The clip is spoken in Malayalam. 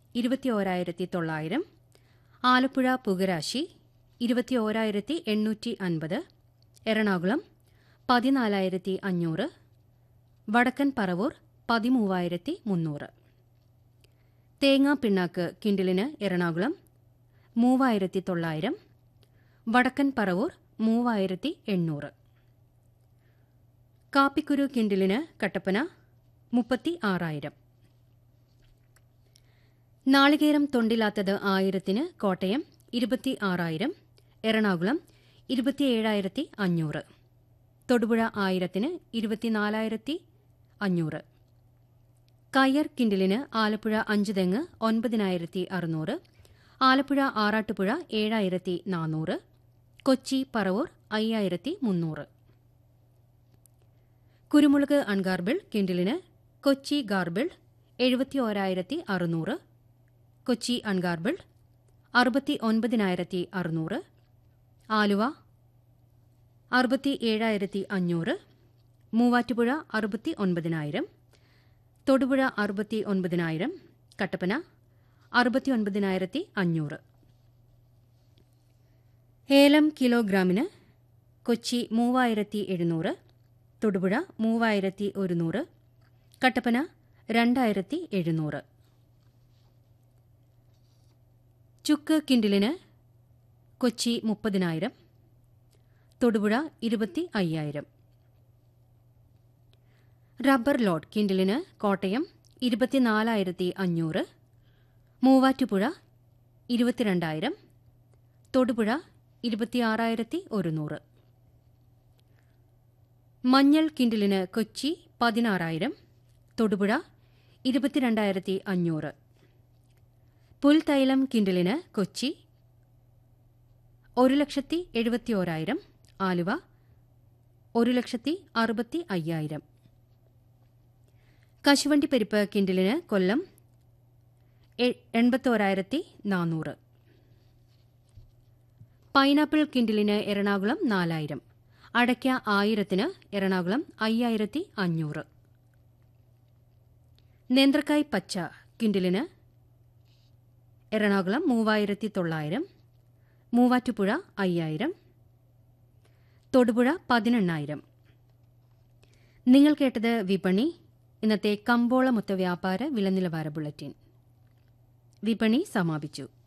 ഇരുപത്തിയോരായിരത്തി തൊള്ളായിരം ആലപ്പുഴ പുകരാശി ഇരുപത്തിയോരായിരത്തി എണ്ണൂറ്റി അൻപത് എറണാകുളം പതിനാലായിരത്തി അഞ്ഞൂറ് വടക്കൻ പറവൂർ പതിമൂവായിരത്തി മുന്നൂറ് തേങ്ങാ പിണ്ണാക്ക് കിൻഡിലിന് എറണാകുളം മൂവായിരത്തി തൊള്ളായിരം വടക്കൻ പറവൂർ മൂവായിരത്തി എണ്ണൂറ് കാപ്പിക്കുരു കിൻഡിലിന് കട്ടപ്പന മുപ്പത്തി ആറായിരം നാളികേരം തൊണ്ടില്ലാത്തത് ആയിരത്തിന് കോട്ടയം ഇരുപത്തി ആറായിരം എറണാകുളം ഇരുപത്തിയേഴായിരത്തി അഞ്ഞൂറ് തൊടുപുഴ ആയിരത്തിന് ഇരുപത്തിനാലായിരത്തി അഞ്ഞൂറ് കയ്യർ കിൻഡിലിന് ആലപ്പുഴ അഞ്ച് തെങ്ങ് ഒൻപതിനായിരത്തി അറുന്നൂറ് ആലപ്പുഴ ആറാട്ടുപുഴ ഏഴായിരത്തി നാനൂറ് കൊച്ചി പറവൂർ അയ്യായിരത്തി മുന്നൂറ് കുരുമുളക് അൺഗാർബിൾ കിൻഡിലിന് കൊച്ചി ഗാർബിൾ എഴുപത്തി ഓരായിരത്തി അറുന്നൂറ് കൊച്ചി അൺഗാർബിൾ അറുപത്തി ഒൻപതിനായിരത്തി അറുന്നൂറ് ആലുവ അറുപത്തി ഏഴായിരത്തി അഞ്ഞൂറ് മൂവാറ്റുപുഴ അറുപത്തി ഒൻപതിനായിരം തൊടുപുഴ അറുപത്തി ഒൻപതിനായിരം കട്ടപ്പന അറുപത്തി ഒൻപതിനായിരത്തി അഞ്ഞൂറ് ഏലം കിലോഗ്രാമിന് കൊച്ചി മൂവായിരത്തി എഴുന്നൂറ് തൊടുപുഴ മൂവായിരത്തി ഒരുന്നൂറ് കട്ടപ്പന രണ്ടായിരത്തി എഴുന്നൂറ് ചുക്ക് കിൻഡിലിന് കൊച്ചി മുപ്പതിനായിരം തൊടുപുഴ ഇരുപത്തി അയ്യായിരം റബ്ബർ ലോഡ് കിൻഡിലിന് കോട്ടയം ഇരുപത്തിനാലായിരത്തി അഞ്ഞൂറ് മൂവാറ്റുപുഴ ഇരുപത്തിരണ്ടായിരം തൊടുപുഴ ഇരുപത്തിയാറായിരത്തി ഒരുന്നൂറ് മഞ്ഞൾ കിൻഡിലിന് കൊച്ചി പതിനാറായിരം തൊടുപുഴ ഇരുപത്തിരണ്ടായിരത്തി അഞ്ഞൂറ് പുൽത്തൈലം കിൻഡിലിന് കൊച്ചി ഒരു ലക്ഷത്തി എഴുപത്തിയോരായിരം ആലുവ ഒരു ലക്ഷത്തി അറുപത്തി അയ്യായിരം കശുവണ്ടി പരിപ്പ് കിൻഡിലിന് കൊല്ലം എൺപത്തോരായിരത്തി നാനൂറ് പൈനാപ്പിൾ കിൻഡിലിന് എറണാകുളം നാലായിരം അടയ്ക്ക ആയിരത്തിന് എറണാകുളം അയ്യായിരത്തി അഞ്ഞൂറ് നേന്ത്രക്കായ് പച്ച കിൻഡിലിന് എറണാകുളം മൂവായിരത്തി തൊള്ളായിരം മൂവാറ്റുപുഴ അയ്യായിരം തൊടുപുഴ പതിനെണ്ണായിരം നിങ്ങൾ കേട്ടത് വിപണി ഇന്നത്തെ കമ്പോള മൊത്ത വ്യാപാര വിലനിലവാര ബുള്ളറ്റിൻ വിപണി സമാപിച്ചു